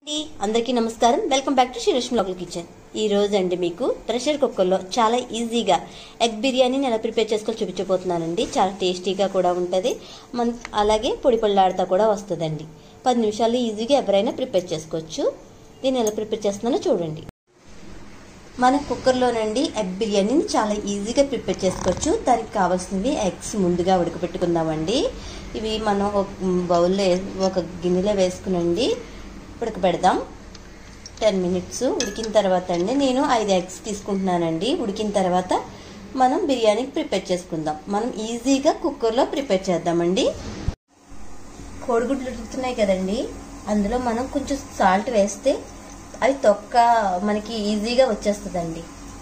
అండి, అందరికీ నమస్కారం welcome back to Srilakshmi local kitchen ఈ రోజు అండి మీకు ప్రెషర్ కుక్కర్లో చాలా ఈజీగా ఎగ్ బిర్యానీని ఎలా ప్రిపేర్ చేసుకోవాలి చూపించబోతున్నానండి చాలా టేస్టీగా కూడా ఉంటుంది మన అలాగే పొడి పొళ్ళాడుతా కూడా వస్తుందండి పది నిమిషాల్లో ఈజీగా ఎవరైనా ప్రిపేర్ చేసుకోవచ్చు దీన్ని ఎలా ప్రిపేర్ చేస్తున్నానో చూడండి మన కుక్కర్లోనండి ఎగ్ బిర్యానీని చాలా ఈజీగా ప్రిపేర్ చేసుకోవచ్చు దానికి కావాల్సినవి ఎగ్స్ ముందుగా ఉడకబెట్టుకుందామండి ఇవి మనం ఒక బౌల్లో ఒక గిన్నెలో వేసుకునండి ఉడకబెడదాం టెన్ మినిట్స్ ఉడికిన తర్వాత అండి నేను ఐదు ఎగ్స్ తీసుకుంటున్నానండి ఉడికిన తర్వాత మనం బిర్యానీకి ప్రిపేర్ చేసుకుందాం మనం ఈజీగా కుక్కర్లో ప్రిపేర్ చేద్దామండి కోడిగుడ్లు ఉడుకుతున్నాయి కదండి అందులో మనం కొంచెం సాల్ట్ వేస్తే అవి తొక్క మనకి ఈజీగా వచ్చేస్తుందండి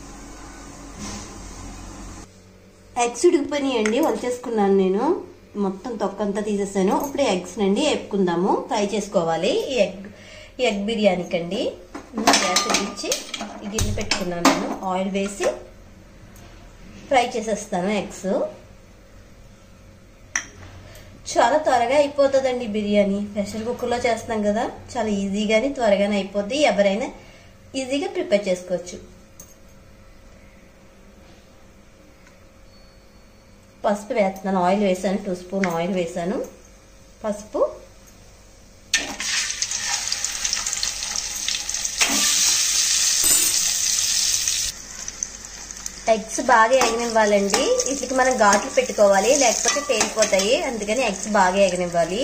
ఎగ్స్ ఉడికిపోయినాయండి వలిచేసుకున్నాను నేను మొత్తం తొక్క అంతా తీసేసాను ఇప్పుడు ఎగ్స్ నండి వేపుకుందాము ఫ్రై చేసుకోవాలి ఈ ఎగ్ ఈ ఎగ్ బిర్యానీకి అండి గ్యాస్ ఇచ్చి ఈ గిన్నె పెట్టుకున్నాను నేను ఆయిల్ వేసి ఫ్రై చేసేస్తాను ఎగ్స్ చాలా త్వరగా అయిపోతుందండి బిర్యానీ ప్రెషర్ కుక్కర్లో చేస్తాం కదా చాలా ఈజీగానే త్వరగానే అయిపోద్ది ఎవరైనా ఈజీగా ప్రిపేర్ చేసుకోవచ్చు పసుపు వేస్తున్నాను ఆయిల్ వేసాను టూ స్పూన్ ఆయిల్ వేసాను పసుపు ఎగ్స్ బాగా ఎగనివ్వాలండి వీటికి మనం ఘాట్లు పెట్టుకోవాలి లేకపోతే పేలిపోతాయి అందుకని ఎగ్స్ బాగా ఎగనివ్వాలి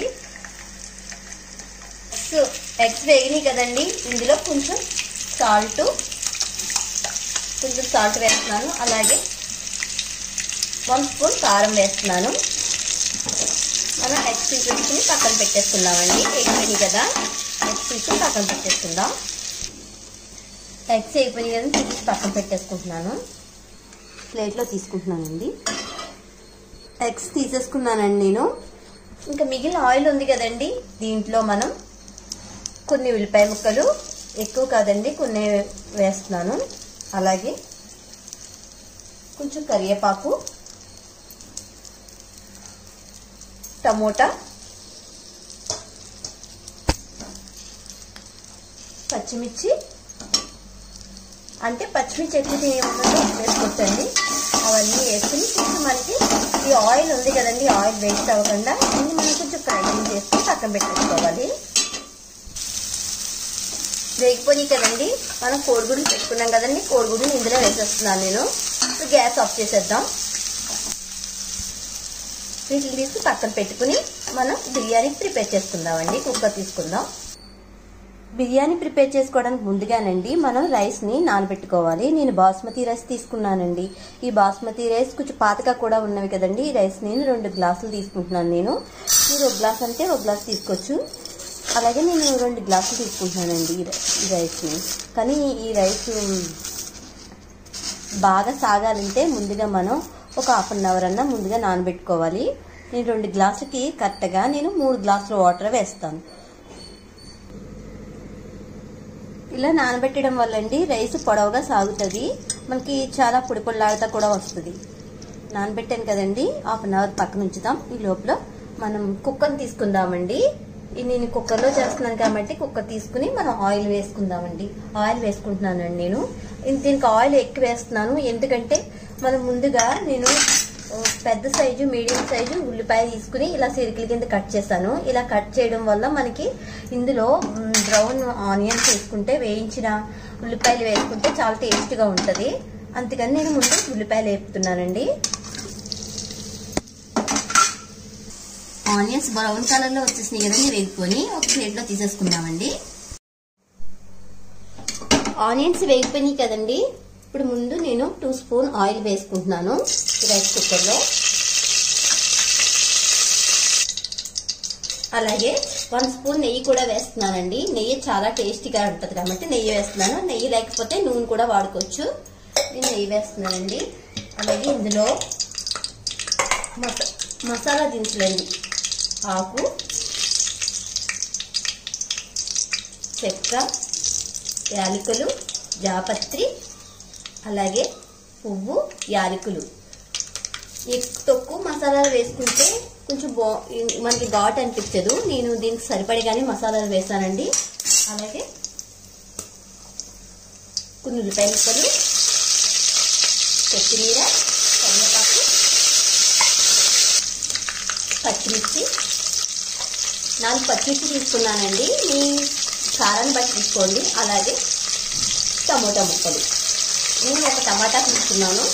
ఎగ్స్ ఎగ్స్ వేగినాయి కదండి ఇందులో కొంచెం సాల్ట్ కొంచెం సాల్ట్ వేస్తున్నాను అలాగే వన్ స్పూన్ కారం వేస్తున్నాను మనం ఎగ్స్ తీసుకుని పక్కన పెట్టేసుకుందామండి అయిపోయినాయి కదా ఎగ్స్ తీసుకుని పక్కన పెట్టేసుకుందాం ఎగ్స్ అయిపోయినాయి కదా తీసి పక్కన పెట్టేసుకుంటున్నాను ప్లేట్లో తీసుకుంటున్నానండి ఎగ్స్ తీసేసుకున్నానండి నేను ఇంకా మిగిలిన ఆయిల్ ఉంది కదండి దీంట్లో మనం కొన్ని ఉల్లిపాయ ముక్కలు ఎక్కువ కాదండి కొన్ని వేస్తున్నాను అలాగే కొంచెం కరివేపాకు టమోటా పచ్చిమిర్చి అంటే పచ్చిమిర్చి ఎక్కువ తినేయకుండా వేసుకోవచ్చండి అవన్నీ వేసుకుని కొంచెం మనకి ఈ ఆయిల్ ఉంది కదండి ఆయిల్ వేస్ట్ అవ్వకుండా దీన్ని మనం కొంచెం ఫ్రైయింగ్ చేసుకుని పక్కన పెట్టేసుకోవాలి వేగిపోయి కదండి మనం కోడిగుడ్లు పెట్టుకున్నాం కదండి కోడిగుడ్లు ఇందులో వేసేస్తున్నాను నేను ఇప్పుడు గ్యాస్ ఆఫ్ చేసేద్దాం వీటిని తీసి పక్కన పెట్టుకుని మనం బిర్యానీ ప్రిపేర్ చేసుకుందామండి కుక్కర్ తీసుకుందాం బిర్యానీ ప్రిపేర్ చేసుకోవడానికి ముందుగానండి మనం రైస్ని నానబెట్టుకోవాలి నేను బాస్మతి రైస్ తీసుకున్నానండి ఈ బాస్మతి రైస్ కొంచెం పాతగా కూడా ఉన్నవి కదండి ఈ రైస్ నేను రెండు గ్లాసులు తీసుకుంటున్నాను నేను మీరు ఒక గ్లాస్ అంటే ఒక గ్లాస్ తీసుకోవచ్చు అలాగే నేను రెండు గ్లాసులు తీసుకుంటున్నానండి ఈ రైస్ని కానీ ఈ రైస్ బాగా సాగాలంటే ముందుగా మనం ఒక హాఫ్ అన్ అవర్ అన్నా ముందుగా నానబెట్టుకోవాలి నేను రెండు గ్లాసులకి కరెక్ట్గా నేను మూడు గ్లాసుల వాటర్ వేస్తాను ఇలా నానబెట్టడం వల్ల అండి రైస్ పొడవుగా సాగుతుంది మనకి చాలా పొడి పొడిలాడుతా కూడా వస్తుంది నానబెట్టాను కదండి హాఫ్ అన్ అవర్ పక్కన ఉంచుదాం ఈ లోపల మనం కుక్కర్ని తీసుకుందామండి నేను కుక్కర్లో చేస్తున్నాను కాబట్టి కుక్కర్ తీసుకుని మనం ఆయిల్ వేసుకుందామండి ఆయిల్ వేసుకుంటున్నానండి నేను దీనికి ఆయిల్ ఎక్కువ వేస్తున్నాను ఎందుకంటే మనం ముందుగా నేను పెద్ద సైజు మీడియం సైజు ఉల్లిపాయ తీసుకుని ఇలా సిరికల కింద కట్ చేశాను ఇలా కట్ చేయడం వల్ల మనకి ఇందులో బ్రౌన్ ఆనియన్స్ వేసుకుంటే వేయించిన ఉల్లిపాయలు వేసుకుంటే చాలా టేస్ట్గా ఉంటుంది అందుకని నేను ముందు ఉల్లిపాయలు వేపుతున్నానండి ఆనియన్స్ బ్రౌన్ కలర్లో వచ్చేసినాయి కదండి వేపుకొని ఒక ప్లేట్లో తీసేసుకుందామండి ఆనియన్స్ వేగిపోయినాయి కదండి ఇప్పుడు ముందు నేను టూ స్పూన్ ఆయిల్ వేసుకుంటున్నాను రైస్ కుక్కర్లో అలాగే వన్ స్పూన్ నెయ్యి కూడా వేస్తున్నానండి నెయ్యి చాలా టేస్టీగా ఉంటుంది కాబట్టి నెయ్యి వేస్తున్నాను నెయ్యి లేకపోతే నూనె కూడా వాడుకోవచ్చు నేను నెయ్యి వేస్తున్నానండి అలాగే ఇందులో మసాలా దినుసులండి ఆకు చెక్క యాలకులు జాపత్రి అలాగే పువ్వు యాలకులు తక్కువ మసాలాలు వేసుకుంటే కొంచెం బా మనకి ఘాట్ అనిపించదు నేను దీనికి సరిపడగానే మసాలాలు వేసానండి అలాగే కొన్ని ఉల్లిపాయ ముక్కలు కొత్తిమీర కరివేపాకు పచ్చిమిర్చి నాలుగు పచ్చిమిర్చి తీసుకున్నానండి మీ కారాన్ని బట్టి తీసుకోండి అలాగే టమోటా ముక్కలు నేను ఒక టమాటా తీసుకున్నాను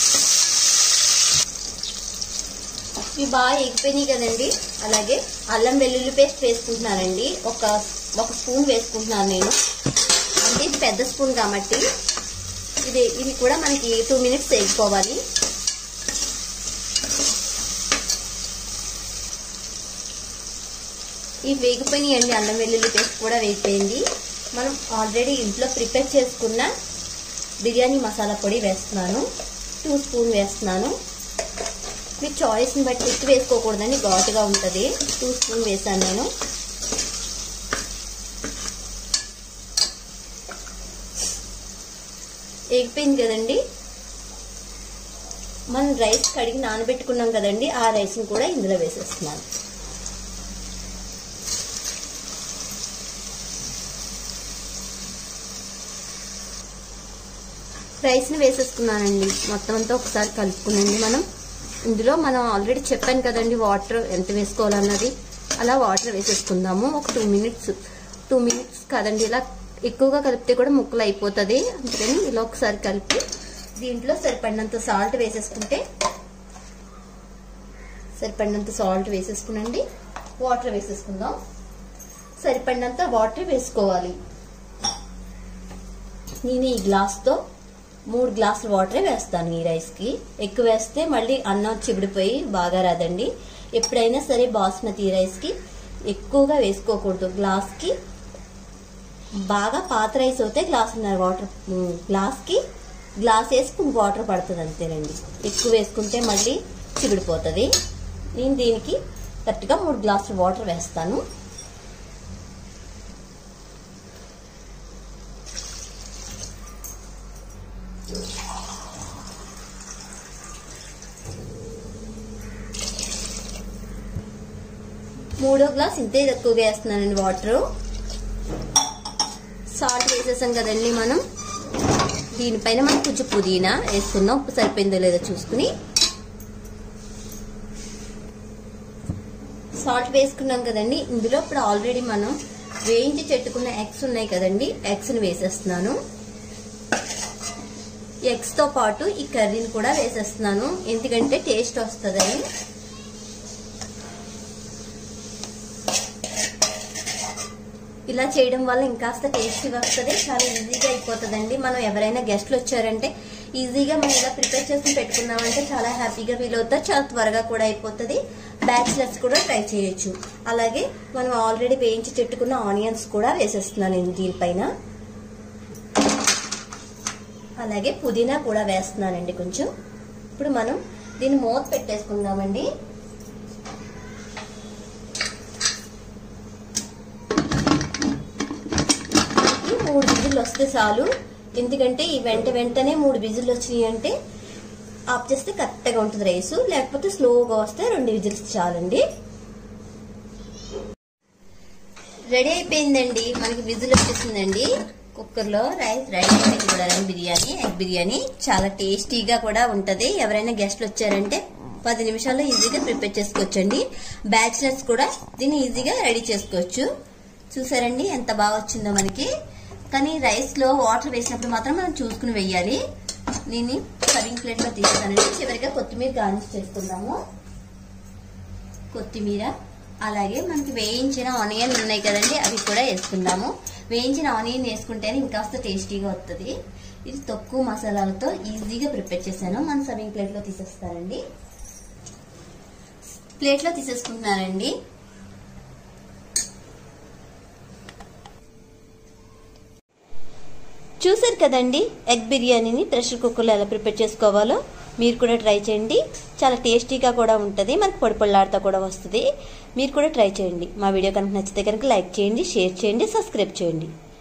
ఇవి బాగా ఎగిపోయినాయి కదండి అలాగే అల్లం వెల్లుల్లి పేస్ట్ వేసుకుంటున్నానండి ఒక ఒక స్పూన్ వేసుకుంటున్నాను నేను అంటే ఇది పెద్ద స్పూన్ కాబట్టి ఇది ఇది కూడా మనకి టూ మినిట్స్ వేసుకోవాలి ఈ వేగిపోయినాయండి అల్లం వెల్లుల్లి పేస్ట్ కూడా వేగిపోయింది మనం ఆల్రెడీ ఇంట్లో ప్రిపేర్ చేసుకున్న బిర్యానీ మసాలా పొడి వేస్తున్నాను టూ స్పూన్ వేస్తున్నాను మీ చాయిస్ని బట్టి ఎక్కువ వేసుకోకూడదండి ఘాటుగా ఉంటుంది టూ స్పూన్ వేసాను నేను ఎగిపోయింది కదండి మనం రైస్ కడిగి నానబెట్టుకున్నాం కదండి ఆ రైస్ని కూడా ఇందులో వేసేస్తున్నాను రైస్ని వేసేసుకున్నానండి మొత్తం అంతా ఒకసారి కలుపుకునండి మనం ఇందులో మనం ఆల్రెడీ చెప్పాను కదండి వాటర్ ఎంత వేసుకోవాలన్నది అలా వాటర్ వేసేసుకుందాము ఒక టూ మినిట్స్ టూ మినిట్స్ కదండి ఇలా ఎక్కువగా కలిపితే కూడా ముక్కలు అయిపోతుంది అందుకని ఇలా ఒకసారి కలిపి దీంట్లో సరిపడినంత సాల్ట్ వేసేసుకుంటే సరిపడినంత సాల్ట్ వేసేసుకునండి వాటర్ వేసేసుకుందాం సరిపడినంత వాటర్ వేసుకోవాలి నేను ఈ గ్లాస్తో మూడు గ్లాసుల వాటరే వేస్తాను ఈ రైస్కి ఎక్కువ వేస్తే మళ్ళీ అన్నం చిబిడిపోయి బాగా రాదండి ఎప్పుడైనా సరే బాస్మతి రైస్కి ఎక్కువగా వేసుకోకూడదు గ్లాస్కి బాగా పాత రైస్ అయితే గ్లాసున్నర వాటర్ గ్లాస్కి గ్లాస్ వేసుకుని వాటర్ పడుతుంది అంతేనండి ఎక్కువ వేసుకుంటే మళ్ళీ చిగుడిపోతుంది నేను దీనికి కరెక్ట్గా మూడు గ్లాసులు వాటర్ వేస్తాను మూడో గ్లాస్ ఇంతే ఎక్కువగా వేస్తున్నానండి వాటరు సాల్ట్ వేసేసాం కదండి మనం దీనిపైన మనం కొంచెం పుదీనా వేసుకుందాం ఉప్పు సరిపోయిందో లేదో చూసుకుని సాల్ట్ వేసుకున్నాం కదండి ఇందులో ఇప్పుడు ఆల్రెడీ మనం వేయించి చెట్టుకున్న ఎగ్స్ ఉన్నాయి కదండి ఎగ్స్ని వేసేస్తున్నాను ఎగ్స్తో పాటు ఈ కర్రీని కూడా వేసేస్తున్నాను ఎందుకంటే టేస్ట్ వస్తుందని ఇలా చేయడం వల్ల ఇంకాస్త టేస్టీగా వస్తుంది చాలా ఈజీగా అయిపోతుందండి మనం ఎవరైనా గెస్ట్లు వచ్చారంటే ఈజీగా మనం ఇలా ప్రిపేర్ చేసుకుని పెట్టుకున్నామంటే చాలా హ్యాపీగా ఫీల్ అవుతారు చాలా త్వరగా కూడా అయిపోతుంది బ్యాచిలర్స్ కూడా ట్రై చేయొచ్చు అలాగే మనం ఆల్రెడీ వేయించి చెట్టుకున్న ఆనియన్స్ కూడా వేసేస్తున్నాను నేను దీనిపైన అలాగే పుదీనా కూడా వేస్తున్నానండి కొంచెం ఇప్పుడు మనం దీన్ని మూత పెట్టేసుకుందామండి ఈ మూడు విజిల్లు వస్తే చాలు ఎందుకంటే ఈ వెంట వెంటనే మూడు విజిల్లు వచ్చినాయి అంటే ఆఫ్ చేస్తే కరెక్ట్గా ఉంటుంది రైస్ లేకపోతే స్లోగా వస్తే రెండు విజిల్స్ చాలండి రెడీ అయిపోయిందండి మనకి విజిల్ వచ్చేసిందండి కుక్కర్లో రైస్ రెడీ అయిపోయింది కూడా బిర్యానీ ఎగ్ బిర్యానీ చాలా టేస్టీగా కూడా ఉంటది ఎవరైనా గెస్ట్లు వచ్చారంటే పది నిమిషాల్లో ఈజీగా ప్రిపేర్ చేసుకోవచ్చండి బ్యాచిలర్స్ కూడా దీన్ని ఈజీగా రెడీ చేసుకోవచ్చు చూసారండి ఎంత బాగా వచ్చిందో మనకి కానీ రైస్ లో వాటర్ వేసినప్పుడు మాత్రం మనం చూసుకుని వెయ్యాలి నేను సర్వింగ్ ప్లేట్ లో తీస్తానండి చివరిగా కొత్తిమీర గార్నిష్ చేసుకుందాము కొత్తిమీర అలాగే మనకి వేయించిన ఆనియన్ ఉన్నాయి కదండి అవి కూడా వేసుకుందాము వేయించిన ఆనియన్ వేసుకుంటేనే ఇంకాస్త టేస్టీగా వస్తుంది ఇది తక్కువ మసాలాలతో ఈజీగా ప్రిపేర్ చేశాను మన సర్వింగ్ ప్లేట్ లో తీసేస్తానండి ప్లేట్ లో తీసేసుకుంటున్నానండి చూసారు కదండి ఎగ్ బిర్యానీని ప్రెషర్ కుక్కర్లో ఎలా ప్రిపేర్ చేసుకోవాలో మీరు కూడా ట్రై చేయండి చాలా టేస్టీగా కూడా ఉంటుంది మనకు పొడి పొళ్ళాడుతూ కూడా వస్తుంది మీరు కూడా ట్రై చేయండి మా వీడియో కనుక నచ్చితే కనుక లైక్ చేయండి షేర్ చేయండి సబ్స్క్రైబ్ చేయండి